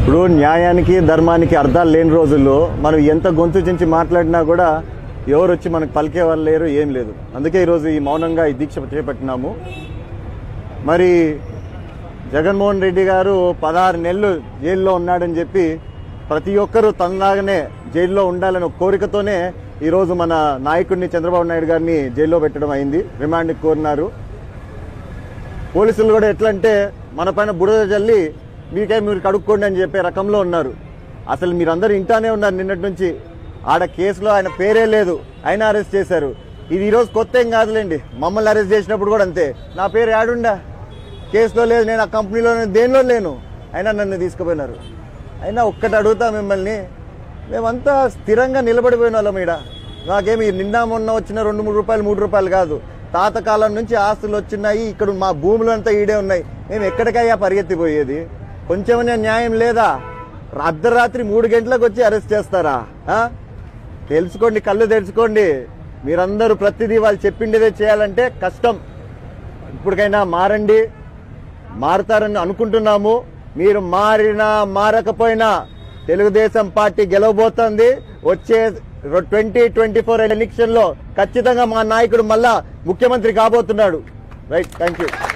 ఇప్పుడు న్యాయానికి ధర్మానికి అర్థాలు లేని రోజుల్లో మనం ఎంత గొంతు చించి మాట్లాడినా కూడా ఎవరు వచ్చి మనకు పలికే వాళ్ళు లేరు ఏం లేదు అందుకే ఈరోజు ఈ మౌనంగా ఈ దీక్ష చేపట్టినాము మరి జగన్మోహన్ రెడ్డి గారు పదహారు నెలలు జైల్లో ఉన్నాడని చెప్పి ప్రతి ఒక్కరూ తనలాగానే జైల్లో ఉండాలని ఒక కోరికతోనే ఈరోజు మన నాయకుడిని చంద్రబాబు నాయుడు గారిని జైల్లో పెట్టడం అయింది రిమాండ్కి కోరినారు పోలీసులు కూడా ఎట్లా అంటే మన పైన బురద చల్లి మీకే మీరు కడుక్కోండి అని చెప్పే రకంలో ఉన్నారు అసలు మీరందరూ ఇంటానే ఉన్నారు నిన్నటి నుంచి ఆడ కేసులో ఆయన పేరే లేదు ఆయన అరెస్ట్ చేశారు ఇది ఈరోజు కొత్త ఏం కాదులేండి మమ్మల్ని అరెస్ట్ చేసినప్పుడు కూడా అంతే నా పేరు యాడుండా కేసులో లేదు నేను ఆ కంపెనీలో దేనిలో లేను అయినా నన్ను తీసుకుపోయినారు అయినా ఒక్కటి అడుగుతా మిమ్మల్ని మేమంతా స్థిరంగా నిలబడిపోయిన వాళ్ళం ఈడ నాకేమి నిన్న మొన్న వచ్చిన రెండు మూడు రూపాయలు మూడు రూపాయలు కాదు తాతకాలం నుంచి ఆస్తులు వచ్చినాయి ఇక్కడ మా భూములు అంతా ఈడే ఉన్నాయి మేము ఎక్కడికయ్యా పరిగెత్తిపోయేది కొంచెమైనా న్యాయం లేదా అర్ధరాత్రి మూడు గంటలకు వచ్చి అరెస్ట్ చేస్తారా ఆ? తెలుసుకోండి కళ్ళు తెరుచుకోండి మీరందరూ ప్రతిదీ వాళ్ళు చెప్పిండేదే చేయాలంటే కష్టం ఇప్పటికైనా మారండి మారుతారని అనుకుంటున్నాము మీరు మారినా మారకపోయినా తెలుగుదేశం పార్టీ గెలవబోతోంది వచ్చే ట్వంటీ ట్వంటీ ఫోర్ ఎలక్షన్ లో ఖచ్చితంగా మా నాయకుడు మళ్ళా ముఖ్యమంత్రి కాబోతున్నాడు రైట్ థ్యాంక్ యూ